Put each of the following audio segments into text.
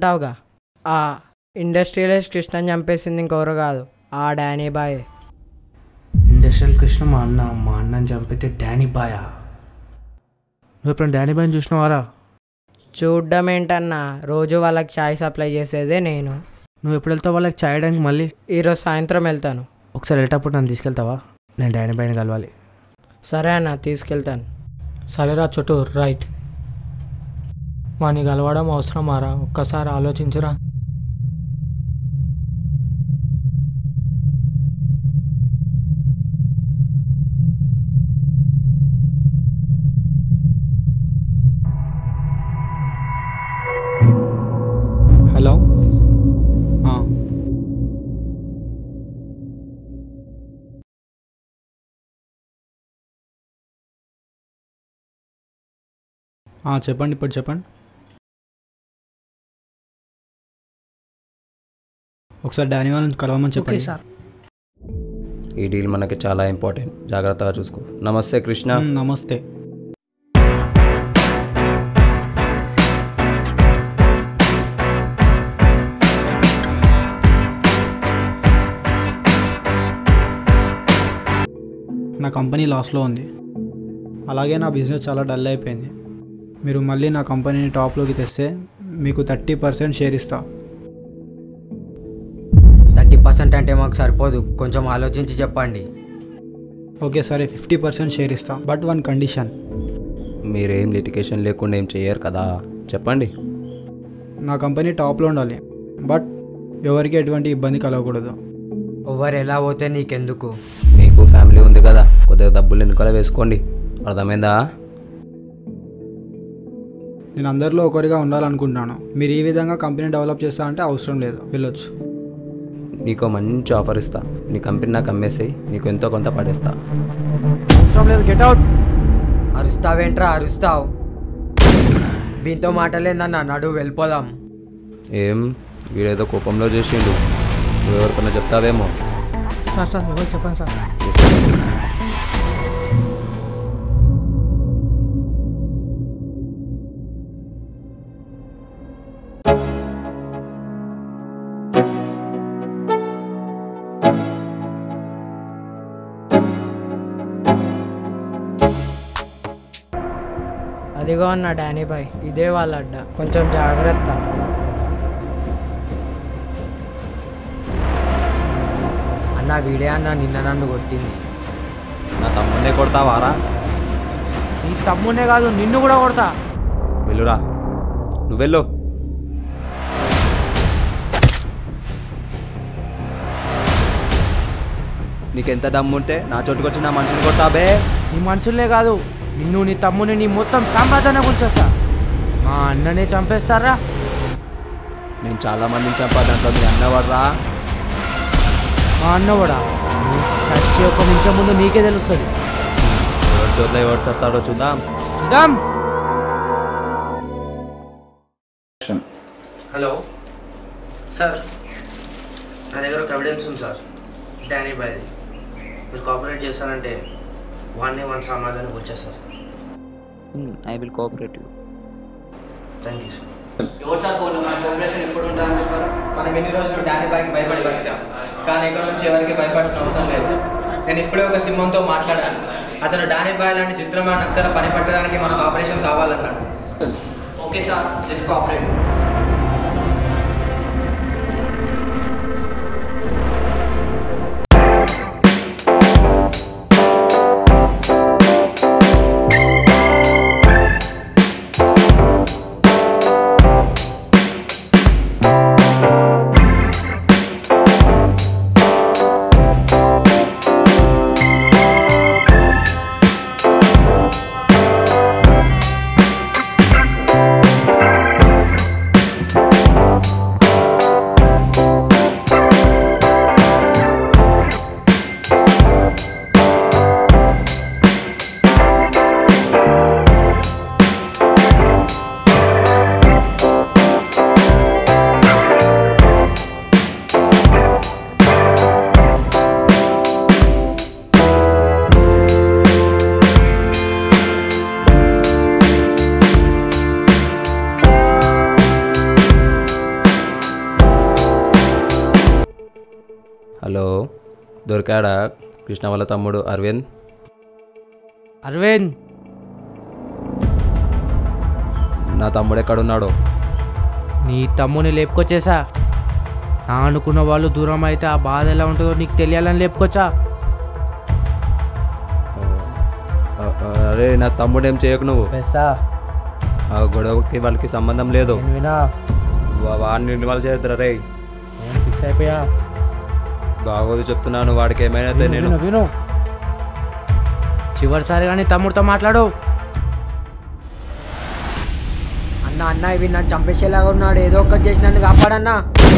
అంటావుగా ఆ ఇండస్ట్రియలిస్ట్ కృష్ణని చంపేసింది ఇంకెవరు కాదు ఆ డానీ బాయ్ ఇండస్ట్రియల్ కృష్ణ మా అన్న మా అన్నని చంపితే డానీ బాయా నువ్వు ఎప్పుడు డానీ బాయ్ని చూసినావారా చూడ్డం ఏంటన్నా రోజు వాళ్ళకి చాయ్ సప్లై చేసేదే నేను నువ్వు ఎప్పుడు వెళ్తావు వాళ్ళకి చేయడానికి మళ్ళీ ఈరోజు సాయంత్రం వెళ్తాను ఒకసారి వెళ్ళేటప్పుడు నన్ను తీసుకెళ్తావా నేను డానీ బాయ్ని కలవాలి సరే అన్న తీసుకెళ్తాను సరేరా చుట్టూ రైట్ వాని కలవడం అవసరమారా ఒక్కసారి ఆలోచించురా హలో ఆ. ఆ, చెప్పండి ఇప్పుడు చెప్పండి ఒకసారి డానీ వాళ్ళని కలవమని చెప్పండి ఈ డీల్ మనకి చాలా ఇంపార్టెంట్ జాగ్రత్తగా చూసుకో నమస్తే కృష్ణ మ్, నమస్తే నా కంపెనీ లాస్లో ఉంది అలాగే నా బిజినెస్ చాలా డల్ అయిపోయింది మీరు మళ్ళీ నా కంపెనీని టాప్లోకి తెస్తే మీకు థర్టీ పర్సెంట్ షేర్ ఇస్తా థర్టీ పర్సెంట్ అంటే మాకు సరిపోదు కొంచెం ఆలోచించి చెప్పండి ఓకే సరే ఫిఫ్టీ పర్సెంట్ షేర్ ఇస్తా బట్ వన్ కండిషన్ మీరేం లిటికేషన్ లేకుండా ఏం చెయ్యరు కదా చెప్పండి నా కంపెనీ టాప్లో ఉండాలి బట్ ఎవరికి ఎటువంటి ఇబ్బంది కలగకూడదు ఎవరు ఎలా పోతే నీకెందుకు మీకు ఫ్యామిలీ ఉంది కదా కొద్దిగా డబ్బులు ఎందుకలా వేసుకోండి అర్థమైందా నేను అందరిలో ఒకరిగా ఉండాలనుకుంటున్నాను మీరు ఈ విధంగా కంపెనీ డెవలప్ చేస్తా అంటే అవసరం లేదు వెళ్ళొచ్చు నీకు మంచి ఆఫర్ ఇస్తా నీ కంపెనీ నాకు అమ్మేసేయి నీకు ఎంతో కొంత పడేస్తా అవసరం లేదు గెట్ అవుట్ అరుస్తావేంట్రా అరుస్తావు వీంతో మాటలేందన్న నడు వెళ్ళిపోదాం ఏం వీడేదో కోపంలో చేసిండు నువ్వు ఎవరికన్నా చెప్తావేమో సార్ సార్ ఎవరు చెప్పండి సార్ అదిగో అన్న డానీ బాయ్ ఇదే వాళ్ళ అడ్డ కొంచెం జాగ్రత్త అన్న వీడే అన్న నిన్న నన్ను కొట్టింది నా తమ్ముడే కొడతావారా నీ తమ్మునే కాదు నిన్ను కూడా కొడతా వెళ్ళురా నువ్వు వెళ్ళు నీకెంత దమ్ముంటే నా చోటుకొచ్చి నా మనిషిని కొట్టాబే నీ మనుషులే కాదు నిన్ను నీ తమ్ముని నీ మొత్తం సంపాదన కూల్చేస్తా మా అన్ననే చంపేస్తారా నేను చాలా మందిని చంపా దాంట్లో మీ అన్నవాడ్రా మా అన్న కూడా నువ్వు చచ్చి ఒక నిమిషం ముందు నీకే తెలుస్తుంది ఎవరి చోట్ల ఎవరు చస్తాడో చూద్దాం చూద్దాం హలో సార్ నా దగ్గర ఒక ఎవిడెన్స్ ఉంది సార్ డానీ బాయ్ది మీరు కోఆపరేట్ చేస్తారంటే వాడిని వన్ సమాజానికి వచ్చేస్తారు I will cooperate you thank you sir మనం ఎన్ని రోజులు డానీ బాయ్కి భయపడి బతికాం కానీ ఇక్కడ నుంచి ఎవరికి భయపడాల్సిన అవసరం లేదు నేను ఇప్పుడే ఒక సింహంతో మాట్లాడాను అతను డానీ బాయ్ లాంటి చిత్రమైన అక్కర పని పట్టడానికి మనకు ఆపరేషన్ కావాలన్నాడు okay sir let's cooperate hello దొరికాడా కృష్ణ వాళ్ళ తమ్ముడు అరవింద్ అరవింద్ నా తమ్ముడు ఎక్కడున్నాడో నీ తమ్ముని లేపుకొచ్చేసా నా అనుకున్న వాళ్ళు దూరం అయితే ఆ బాధ ఎలా ఉంటుందో నీకు తెలియాలని లేపుకొచ్చా ఆ, ఆ, అరే నా తమ్ముడు ఏం చేయకు నువ్వు పెసా ఆ గొడవకి వాళ్ళకి సంబంధం లేదు నేను వినా వా- వాడిని ఇన్వాల్వ్ చేద్దరా రే నేను ఫిక్స్ అయిపోయా బాగోదు చెప్తున్నాను వాడికి ఏమైనా అయితే విను, నేను విను విను చివరిసారి కానీ తమ్ముడితో మాట్లాడు అన్న అన్న ఇవి నన్ను చంపేసేలాగా ఉన్నాడు ఏదో ఒకటి చేసి నన్ను కాపాడన్నా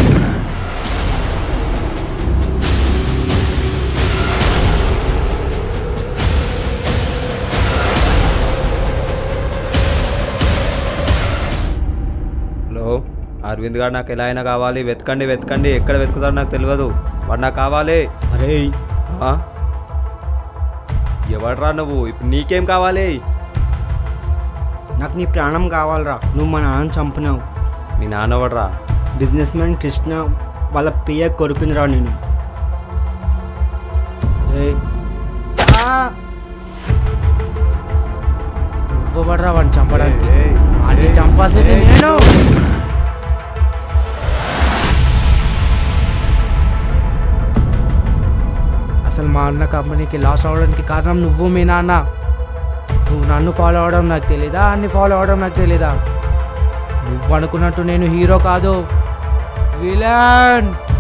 హలో అరవింద్ గారు నాకు ఎలా అయినా కావాలి వెతకండి వెతకండి ఎక్కడ వెతుకుతారో నాకు తెలియదు వాడు నాకు కావాలి అరే ఆ? ఎవడ్రా నువ్వు ఇప్పుడు నీకేం కావాలి నాకు నీ ప్రాణం కావాలరా నువ్వు మా నాన్న చంపినావు మీ నాన్న ఎవడ్రా బిజినెస్ మ్యాన్ కృష్ణ వాళ్ళ ప్రియ కొడుకునిరా నేను ఏయ్. ఆ! నువ్వు పడరా వాడిని చంపడానికి ఏయ్, ఏయ్, వాడిని ఏయ్, చంపాల్సింది ఏయ్. నేను అసలు మా అన్న కంపెనీకి లాస్ అవడానికి కారణం నువ్వు మీ నాన్న నువ్వు నన్ను ఫాలో అవడం నాకు తెలీదా అన్ని ఫాలో అవడం నాకు తెలీదా నువ్వు అనుకున్నట్టు నేను హీరో కాదు విలన్